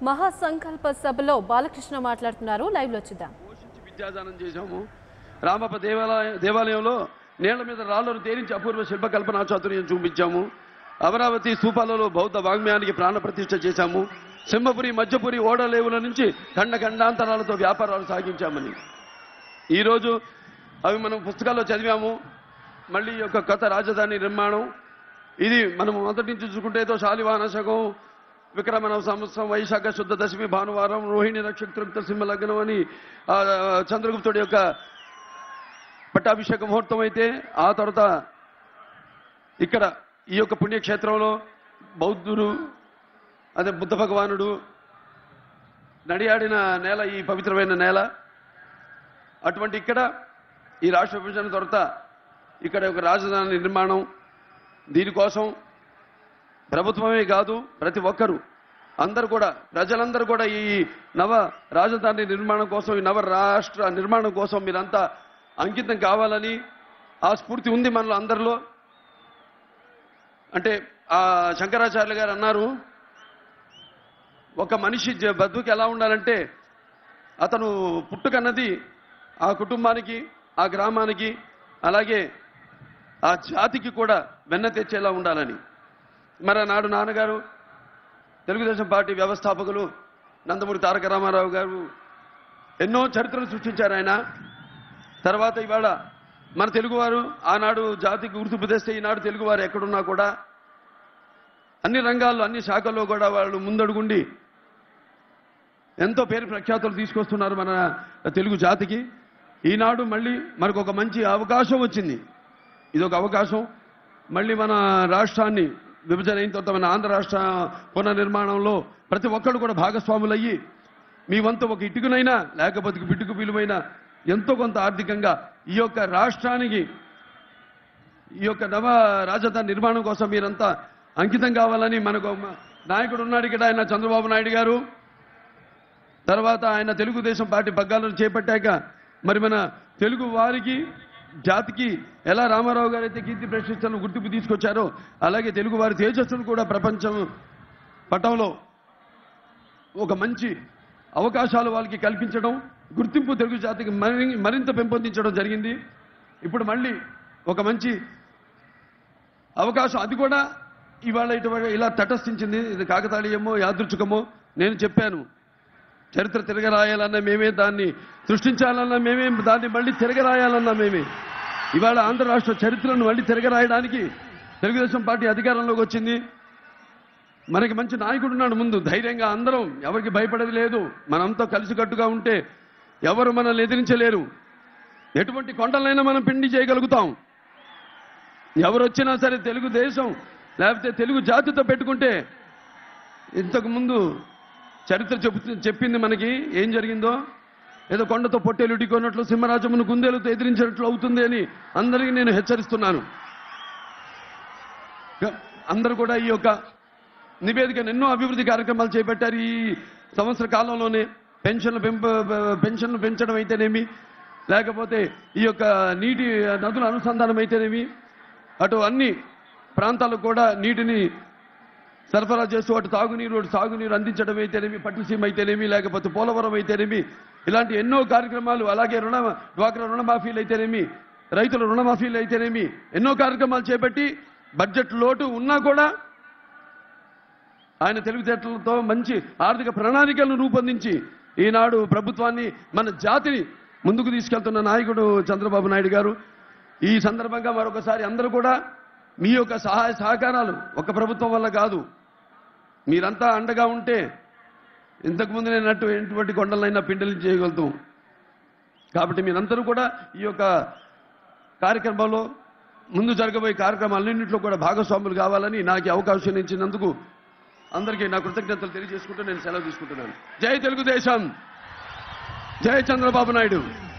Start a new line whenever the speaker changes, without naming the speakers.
మహాసంకల్ప సభలో బాలకృష్ణ మాట్లాడుతున్నారు లైవ్ లో చూద్దాం
పోషించి విద్యాదానం చేశాము రామప్ప దేవాలయ దేవాలయంలో నేళ్ల మీద రాళ్లను తేరించి అపూర్వ శిల్పకల్పనా చాతుర్యం చూపించాము అమరావతి స్థూపాలలో బౌద్ధ వాంగ్మయానికి ప్రాణప్రతిష్ఠ చేశాము సింహపురి మధ్యపురి ఓడలేవుల నుంచి ఖండ ఖండాంతరాలతో వ్యాపారాలు సాగించామని ఈరోజు అవి మనం పుస్తకాల్లో చదివాము మళ్ళీ ఈ యొక్క కొత్త రాజధాని నిర్మాణం ఇది మనం మొదటి నుంచి చూసుకుంటే ఏదో శాలివాహన శకం విక్రమణ సంవత్సరం వైశాఖ శుద్ధ దశమి భానువారం రోహిణి నక్షత్రం సింహ లగ్నం అని ఆ, చంద్రగుప్తుడి యొక్క పట్టాభిషేక ముహూర్తం అయితే ఆ తర్వాత ఇక్కడ ఈ యొక్క పుణ్యక్షేత్రంలో బౌద్ధుడు అదే బుద్ధ భగవానుడు నడియాడిన నేల ఈ పవిత్రమైన నేల అటువంటి ఇక్కడ ఈ రాష్ట్ర విభజన తర్వాత ఇక్కడ ఒక రాజధాని నిర్మాణం దీనికోసం ప్రభుత్వమే కాదు ప్రతి ఒక్కరూ అందరూ కూడా ప్రజలందరూ కూడా ఈ నవ రాజధాని నిర్మాణం కోసం ఈ నవ రాష్ట్ర నిర్మాణం కోసం మీరంతా అంకితం కావాలని ఆ స్ఫూర్తి ఉంది మనలో అందరిలో అంటే ఆ శంకరాచార్యులు గారు అన్నారు ఒక మనిషి జ- బతుకు ఎలా ఉండాలంటే అతను పుట్టుకన్నది ఆ కుటుంబానికి ఆ గ్రామానికి అలాగే ఆ జాతికి కూడా వెన్న తెచ్చేలా ఉండాలని మరి నాడు నాన్నగారు తెలుగుదేశం పార్టీ వ్యవస్థాపకులు నందమూరి తారక రామారావు గారు ఎన్నో చరిత్రలు సృష్టించారు ఆయన తర్వాత ఇవాళ మన తెలుగువారు ఆనాడు జాతికి గుర్తింపు తెస్తే ఈనాడు తెలుగువారు ఎక్కడున్నా కూడా అన్ని రంగాల్లో అన్ని శాఖల్లో కూడా వాళ్ళు ముందడుగుండి ఎంతో పేరు ప్రఖ్యాతులు తీసుకొస్తున్నారు మన తెలుగు జాతికి ఈనాడు మళ్ళీ మనకు ఒక మంచి అవకాశం వచ్చింది ఇది ఒక అవకాశం మళ్ళీ మన రాష్ట్రాన్ని విభజన అయిన తర్వాత మన ఆంధ్ర రాష్ట్ర పునర్నిర్మాణంలో ప్రతి ఒక్కరు కూడా భాగస్వాములు అయ్యి మీ వంతు ఒక ఇటుకునైనా లేకపోతే బిడ్డుకు విలువైన ఎంతో కొంత ఆర్థికంగా ఈ యొక్క రాష్ట్రానికి ఈ యొక్క నవ రాజధాని నిర్మాణం కోసం మీరంతా అంకితం కావాలని మనకు ఒక నాయకుడు ఉన్నాడు ఇక్కడ ఆయన చంద్రబాబు నాయుడు గారు తర్వాత ఆయన తెలుగుదేశం పార్టీ పగ్గాలను చేపట్టాక మరి మన తెలుగు వారికి జాతికి ఎలా రామారావు గారు అయితే కీర్తి ప్రతిష్టలను గుర్తింపు తీసుకొచ్చారో అలాగే తెలుగు వారి తేజస్సును కూడా ప్రపంచం పటంలో ఒక మంచి అవకాశాలు వాళ్ళకి కల్పించడం గుర్తింపు తెలుగు జాతికి మరి మరింత పెంపొందించడం జరిగింది ఇప్పుడు మళ్ళీ ఒక మంచి అవకాశం అది కూడా ఇవాళ ఇటువంటి ఇలా తటస్థించింది ఇది కాకతాళీయమో యాదృచ్ఛికమో నేను చెప్పాను చరిత్ర తిరగరాయాలన్నా మేమే దాన్ని సృష్టించాలన్నా మేమే దాన్ని మళ్ళీ తిరగరాయాలన్నా మేమే ఇవాళ ఆంధ్ర రాష్ట్ర చరిత్రను మళ్ళీ తిరగరాయడానికి తెలుగుదేశం పార్టీ అధికారంలోకి వచ్చింది మనకి మంచి నాయకుడు ఉన్నాడు ముందు ధైర్యంగా అందరం ఎవరికి భయపడేది లేదు మనంతా కలిసికట్టుగా ఉంటే ఎవరు మనల్ని ఎదిరించలేరు ఎటువంటి కొండలైనా మనం పిండి చేయగలుగుతాం ఎవరు వచ్చినా సరే తెలుగుదేశం లేకపోతే తెలుగు జాతితో పెట్టుకుంటే ఇంతకు ముందు చరిత్ర చెప్పు చెప్పింది మనకి ఏం జరిగిందో ఏదో కొండతో పొట్టేలు ఇటుకొన్నట్లు సింహరాజమును గుండెలతో ఎదిరించినట్లు అవుతుంది అని అందరికీ నేను హెచ్చరిస్తున్నాను అందరూ కూడా ఈ యొక్క నివేదికను ఎన్నో అభివృద్ధి కార్యక్రమాలు చేపట్టారు ఈ సంవత్సర కాలంలోనే పెన్షన్లు పెంప పెన్షన్లు పెంచడం అయితేనేమి లేకపోతే ఈ యొక్క నీటి నదుల అనుసంధానం అయితేనేమి అటు అన్ని ప్రాంతాలకు కూడా నీటిని సరఫరా చేస్తూ అటు తాగునీరు అటు సాగునీరు అందించడం అయితేనేమి పట్టుసీమ అయితేనేమి లేకపోతే పోలవరం అయితేనేమి ఇలాంటి ఎన్నో కార్యక్రమాలు అలాగే రుణ డ్వాక్రా రుణమాఫీలు అయితేనేమి రైతుల రుణమాఫీలు అయితేనేమి ఎన్నో కార్యక్రమాలు చేపట్టి బడ్జెట్ లోటు ఉన్నా కూడా ఆయన తెలివితేటలతో మంచి ఆర్థిక ప్రణాళికలను రూపొందించి ఈనాడు ప్రభుత్వాన్ని మన జాతిని ముందుకు తీసుకెళ్తున్న నాయకుడు చంద్రబాబు నాయుడు గారు ఈ సందర్భంగా మరొకసారి అందరూ కూడా మీ యొక్క సహాయ సహకారాలు ఒక ప్రభుత్వం వల్ల కాదు మీరంతా అండగా ఉంటే ఇంతకుముందు నేను అన్నట్టు ఎటువంటి కొండలైనా పిండలు చేయగలుగుతాం కాబట్టి మీరందరూ కూడా ఈ యొక్క కార్యక్రమంలో ముందు జరగబోయే కార్యక్రమాలన్నింటిలో కూడా భాగస్వాములు కావాలని నాకు ఈ అవకాశం ఇచ్చినందుకు అందరికీ నా కృతజ్ఞతలు తెలియజేసుకుంటూ నేను సెలవు తీసుకుంటున్నాను జై తెలుగుదేశం జై చంద్రబాబు నాయుడు